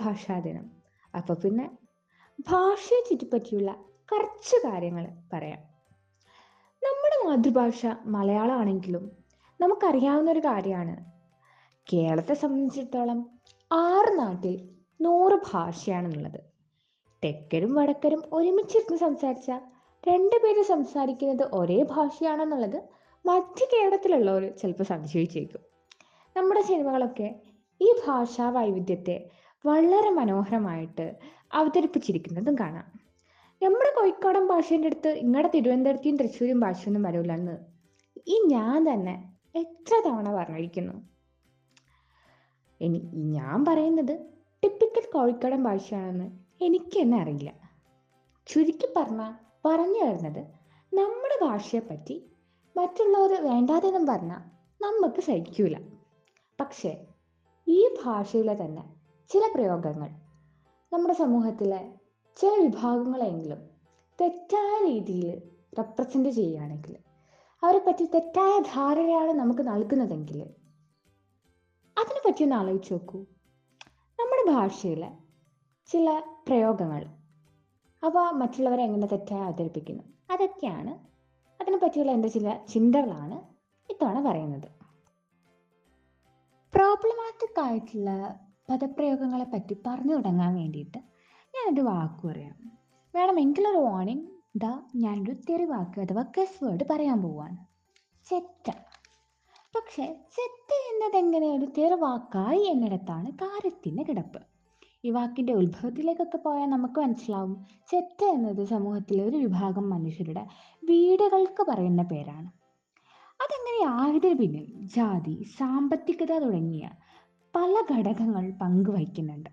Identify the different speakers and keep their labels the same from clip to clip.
Speaker 1: മാതൃഭാഷാ ദിനം അപ്പൊ പിന്നെ ഭാഷയെ ചുറ്റിപ്പറ്റിയുള്ള കുറച്ച് കാര്യങ്ങൾ പറയാം നമ്മുടെ മാതൃഭാഷ മലയാളമാണെങ്കിലും നമുക്കറിയാവുന്ന ഒരു കാര്യമാണ് കേരളത്തെ സംബന്ധിച്ചിടത്തോളം ആറ് നാട്ടിൽ നൂറ് ഭാഷയാണെന്നുള്ളത് തെക്കരും വടക്കരും ഒരുമിച്ചിരുന്ന് സംസാരിച്ച രണ്ടുപേര് സംസാരിക്കുന്നത് ഒരേ ഭാഷയാണെന്നുള്ളത് മധ്യ കേരളത്തിലുള്ളവർ ചിലപ്പോൾ സംശയിച്ചേക്കും നമ്മുടെ സിനിമകളൊക്കെ ഈ ഭാഷാ വൈവിധ്യത്തെ വളരെ മനോഹരമായിട്ട് അവതരിപ്പിച്ചിരിക്കുന്നതും കാണാം നമ്മുടെ കോഴിക്കോടൻ ഭാഷേൻ്റെ അടുത്ത് ഇങ്ങടെ തിരുവനന്തപുരത്തെയും തൃശ്ശൂരും ഭാഷയൊന്നും വരില്ലെന്ന് ഈ ഞാൻ തന്നെ എത്ര തവണ പറഞ്ഞിരിക്കുന്നു ഇനി ഈ ഞാൻ പറയുന്നത് ടിപ്പിക്കൽ കോഴിക്കോടൻ ഭാഷയാണെന്ന് എനിക്ക് തന്നെ അറിയില്ല ചുരുക്കി പറഞ്ഞാൽ പറഞ്ഞു വരുന്നത് നമ്മുടെ ഭാഷയെ പറ്റി മറ്റുള്ളവർ വേണ്ടാതെന്നും പറഞ്ഞാൽ നമുക്ക് സഹിക്കൂല പക്ഷേ ഈ ഭാഷയിലെ തന്നെ ചില പ്രയോഗങ്ങൾ നമ്മുടെ സമൂഹത്തിലെ ചില വിഭാഗങ്ങളെങ്കിലും തെറ്റായ രീതിയിൽ റെപ്രസെൻ്റ് ചെയ്യുകയാണെങ്കിൽ അവരെ പറ്റി തെറ്റായ ധാരണയാണ് നമുക്ക് നൽകുന്നതെങ്കിൽ അതിനെ പറ്റി ഒന്ന് ആലോചിച്ച് നോക്കൂ നമ്മുടെ ഭാഷയിലെ ചില പ്രയോഗങ്ങൾ അവ മറ്റുള്ളവരെ എങ്ങനെ തെറ്റായി അവതരിപ്പിക്കുന്നു അതൊക്കെയാണ് അതിനെ പറ്റിയുള്ള എൻ്റെ ചില ചിന്തകളാണ് ഇത്തവണ പറയുന്നത് പ്രോബ്ലമാറ്റിക് ആയിട്ടുള്ള പദപ്രയോഗങ്ങളെ പറ്റി പറഞ്ഞു തുടങ്ങാൻ വേണ്ടിയിട്ട് ഞാനൊരു വാക്ക് പറയാം വേണമെങ്കിലൊരു വാർണിംഗ് ഇതാ ഞാനൊരു തെറി വാക്ക് അഥവാ കെസ് വേർഡ് പറയാൻ പോവാണ് ചെറ്റ പക്ഷേ ചെറ്റ എന്നത് എങ്ങനെ ഒരു തെറി വാക്കായി എന്നിടത്താണ് കാര്യത്തിൻ്റെ കിടപ്പ് ഈ വാക്കിൻ്റെ ഉത്ഭവത്തിലേക്കൊക്കെ പോയാൽ നമുക്ക് മനസ്സിലാവും ചെറ്റ എന്നത് സമൂഹത്തിലെ ഒരു വിഭാഗം മനുഷ്യരുടെ വീടുകൾക്ക് പറയുന്ന പേരാണ് അതെങ്ങനെ ആയതിന് പിന്നിൽ ജാതി സാമ്പത്തികത തുടങ്ങിയ പല ഘടകങ്ങൾ പങ്കുവഹിക്കുന്നുണ്ട്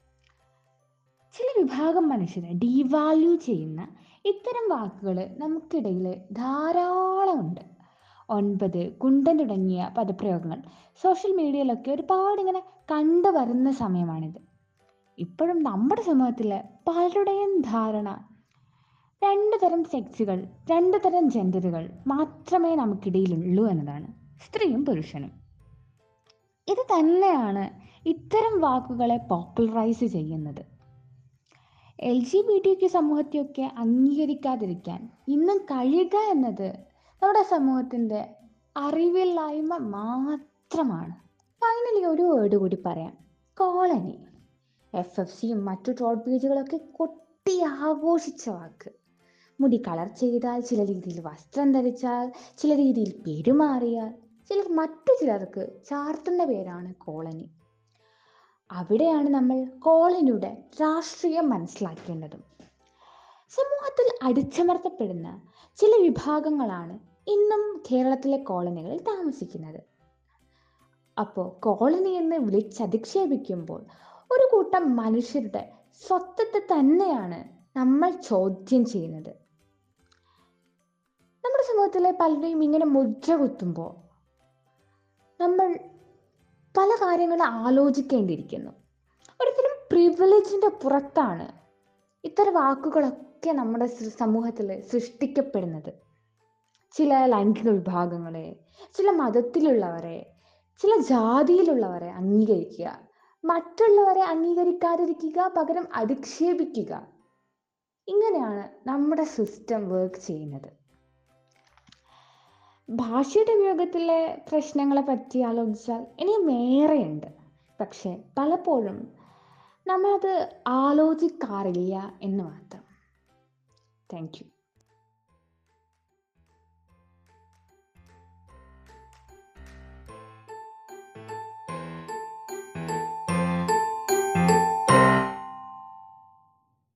Speaker 1: ചില വിഭാഗം മനുഷ്യരെ ഡീവാല്യൂ ചെയ്യുന്ന ഇത്തരം വാക്കുകൾ നമുക്കിടയിൽ ധാരാളമുണ്ട് ഒൻപത് കുണ്ടൻ തുടങ്ങിയ പദപ്രയോഗങ്ങൾ സോഷ്യൽ മീഡിയയിലൊക്കെ ഒരുപാട് ഇങ്ങനെ കണ്ടുവരുന്ന സമയമാണിത് ഇപ്പോഴും നമ്മുടെ സമൂഹത്തിലെ പലരുടെയും ധാരണ രണ്ട് തരം സെക്സുകൾ രണ്ട് തരം ജെൻഡറുകൾ മാത്രമേ നമുക്കിടയിലുള്ളൂ എന്നതാണ് സ്ത്രീയും പുരുഷനും ഇത് തന്നെയാണ് ഇത്തരം വാക്കുകളെ പോപ്പുലറൈസ് ചെയ്യുന്നത് L G B T Q സമൂഹത്തെയൊക്കെ അംഗീകരിക്കാതിരിക്കാൻ ഇന്നും കഴിയുക എന്നത് നമ്മുടെ സമൂഹത്തിൻ്റെ അറിവില്ലായ്മ മാത്രമാണ് ഫൈനലി ഒരു വേർഡ് കൂടി പറയാം കോളനി എഫ് എഫ് സിയും മറ്റു ട്രോഡ് പേജുകളൊക്കെ കൊട്ടി ആഘോഷിച്ച വാക്ക് മുടി കളർ ചെയ്താൽ ചില രീതിയിൽ വസ്ത്രം ധരിച്ചാൽ ചില രീതിയിൽ പെരുമാറിയാൽ ചിലർ മറ്റു ചിലർക്ക് ചാർത്തുന്ന പേരാണ് കോളനി അവിടെയാണ് നമ്മൾ കോളനിയുടെ രാഷ്ട്രീയം മനസ്സിലാക്കേണ്ടതും സമൂഹത്തിൽ അടിച്ചമർത്തപ്പെടുന്ന ചില വിഭാഗങ്ങളാണ് ഇന്നും കേരളത്തിലെ കോളനികളിൽ താമസിക്കുന്നത് അപ്പോൾ കോളനി എന്ന് വിളിച്ചധിക്ഷേപിക്കുമ്പോൾ ഒരു കൂട്ടം മനുഷ്യരുടെ സ്വത്വത്തെ തന്നെയാണ് നമ്മൾ ചോദ്യം ചെയ്യുന്നത് നമ്മുടെ സമൂഹത്തിലെ പലരെയും ഇങ്ങനെ മുദ്ര കുത്തുമ്പോൾ നമ്മൾ പല കാര്യങ്ങളും ആലോചിക്കേണ്ടിയിരിക്കുന്നു ഒരിക്കലും പ്രിവിലേജിൻ്റെ പുറത്താണ് ഇത്തരം വാക്കുകളൊക്കെ നമ്മുടെ സമൂഹത്തിൽ സൃഷ്ടിക്കപ്പെടുന്നത് ചില ലൈംഗിക വിഭാഗങ്ങളെ ചില മതത്തിലുള്ളവരെ ചില ജാതിയിലുള്ളവരെ അംഗീകരിക്കുക മറ്റുള്ളവരെ അംഗീകരിക്കാതിരിക്കുക പകരം അധിക്ഷേപിക്കുക ഇങ്ങനെയാണ് നമ്മുടെ സിസ്റ്റം വർക്ക് ചെയ്യുന്നത് ഭാഷയുടെ ഉപയോഗത്തിലെ പ്രശ്നങ്ങളെ പറ്റി ആലോചിച്ചാൽ ഇനിയും ഏറെയുണ്ട് പക്ഷെ പലപ്പോഴും നമ്മളത് ആലോചിക്കാറില്ല എന്ന് മാത്രം താങ്ക് യു